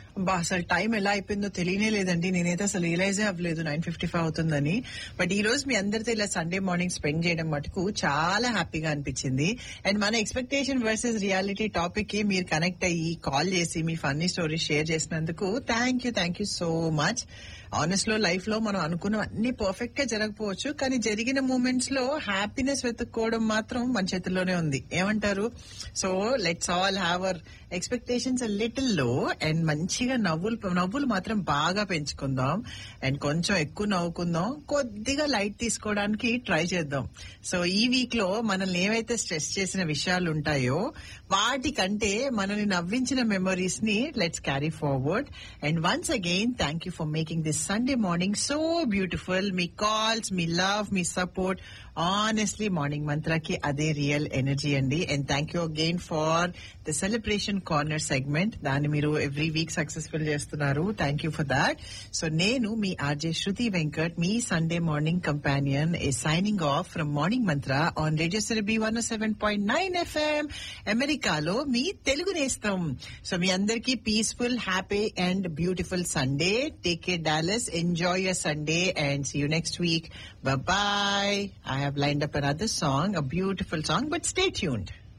బా అసలు టైం ఎలా అయిపోయిందో తెలియనే లేదండి నేనైతే అసలు రియలైజే అవ్వలేదు నైన్ ఫిఫ్టీ ఫైవ్ అవుతుందని బట్ ఈ రోజు మీ అందరితో ఇలా సండే మార్నింగ్ స్పెండ్ చేయడం మటుకు చాలా హ్యాపీగా అనిపించింది అండ్ మన ఎక్స్పెక్టేషన్ వర్సెస్ రియాలిటీ టాపిక్ కి మీరు కనెక్ట్ అయ్యి కాల్ చేసి మీ ఫన్నీ స్టోరీ షేర్ చేసినందుకు thank you thank you so much honest లో లైఫ్ లో మనం అనుకున్న అన్ని పర్ఫెక్ట్ గా జరగకపోవచ్చు కానీ జరిగిన మూమెంట్స్ లో హ్యాపీనెస్ వెతుక్కోవడం మాత్రం మన చేతుల్లోనే ఉంది ఏమంటారు so let's all have our expectations little low and మంచిగా నవ్వులు నవ్వులు మాత్రం బాగా పెంచుకుందాం అండ్ కొంచెం ఎక్కువ నవ్వుకుందాం కొద్దిగా లైట్ తీసుకోవడానికి ట్రై చేద్దాం సో ఈ వీక్ లో మనల్ని ఏవైతే స్ట్రెస్ చేసిన విషయాలు ఉంటాయో వాటికంటే మనల్ని నవ్వించిన మెమరీస్ ని let's carry forward and once again thank you for making this Sunday morning so beautiful మీ కాల్స్ మీ లవ్ మీ సపోర్ట్ ఆనెస్ట్లీ మార్నింగ్ మంత్రాకి అదే రియల్ ఎనర్జీ అండి and thank you again for the celebration corner segment దాన్ని మీరు every week successful చేస్తున్నారు thank you for that so నేను మీ ఆర్జే శృతి వెంకట్ మీ సండే మార్నింగ్ కంపానియన్ ఏ సైనింగ్ ఆఫ్ ఫ్రమ్ మార్నింగ్ మంత్ర on radio Surabhi one seven point nine FM అమెరికాలో మీ తెలుగు నేస్తం సో మీ అందరికీ peaceful happy and beautiful Sunday take care Dallas enjoy your Sunday and see you next week bye I have lined up another song, a beautiful song, but stay tuned.